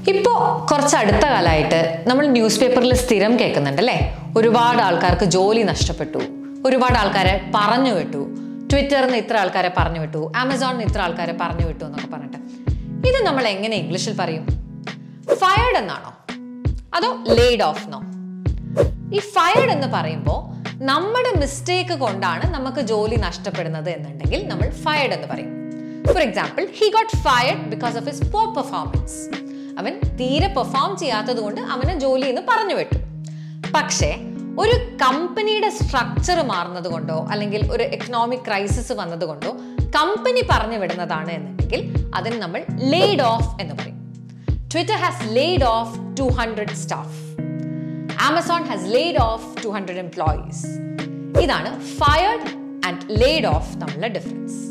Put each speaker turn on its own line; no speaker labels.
ഇപ്പോൾ കുറച്ച് അടുത്ത കാലമായിട്ട് നമ്മൾ ന്യൂസ് പേപ്പറിൽ സ്ഥിരം കേൾക്കുന്നുണ്ട് അല്ലേ ഒരുപാട് ആൾക്കാർക്ക് ജോലി നഷ്ടപ്പെട്ടു ഒരുപാട് ആൾക്കാരെ പറഞ്ഞു വിട്ടു ട്വിറ്ററിൽ നിന്ന് ഇത്ര ആൾക്കാരെ പറഞ്ഞു വിട്ടു ആമസോണിൽ നിന്ന് ഇത്ര ആൾക്കാരെ പറഞ്ഞു വിട്ടു എന്നൊക്കെ പറഞ്ഞിട്ട് ഇത് നമ്മൾ എങ്ങനെ ഇംഗ്ലീഷിൽ പറയും ഫയർഡ് എന്നാണോ അതോ ലേഡ് ഓഫ് എന്നോ ഈ ഫയർഡ് എന്ന് പറയുമ്പോൾ നമ്മുടെ മിസ്റ്റേക്ക് കൊണ്ടാണ് നമുക്ക് ജോലി നഷ്ടപ്പെടുന്നത് എന്നുണ്ടെങ്കിൽ നമ്മൾ ഫയർഡ് എന്ന് പറയും for example he got fired because of his poor performance അവൻ തീരെ പെർഫോം ചെയ്യാത്തത് കൊണ്ട് അവനെ ജോലിയിൽ നിന്ന് പറഞ്ഞു വിട്ടു പക്ഷേ ഒരു കമ്പനിയുടെ സ്ട്രക്ചർ മാറുന്നത് കൊണ്ടോ അല്ലെങ്കിൽ ഒരു എക്കണോമിക് ക്രൈസിസ് വന്നത് കൊണ്ടോ കമ്പനി പറഞ്ഞു വിടുന്നതാണ് എന്നുണ്ടെങ്കിൽ അതിന് നമ്മൾ ലേഡ് ഓഫ് എന്ന് പറയും Twitter has laid off two hundred staff Amazon has laid off two hundred employees ഇതാണ് ഫയർഡ് ആൻഡ് ലേഡ് ഓഫ് തമ്മിലുള്ള ഡിഫറൻസ്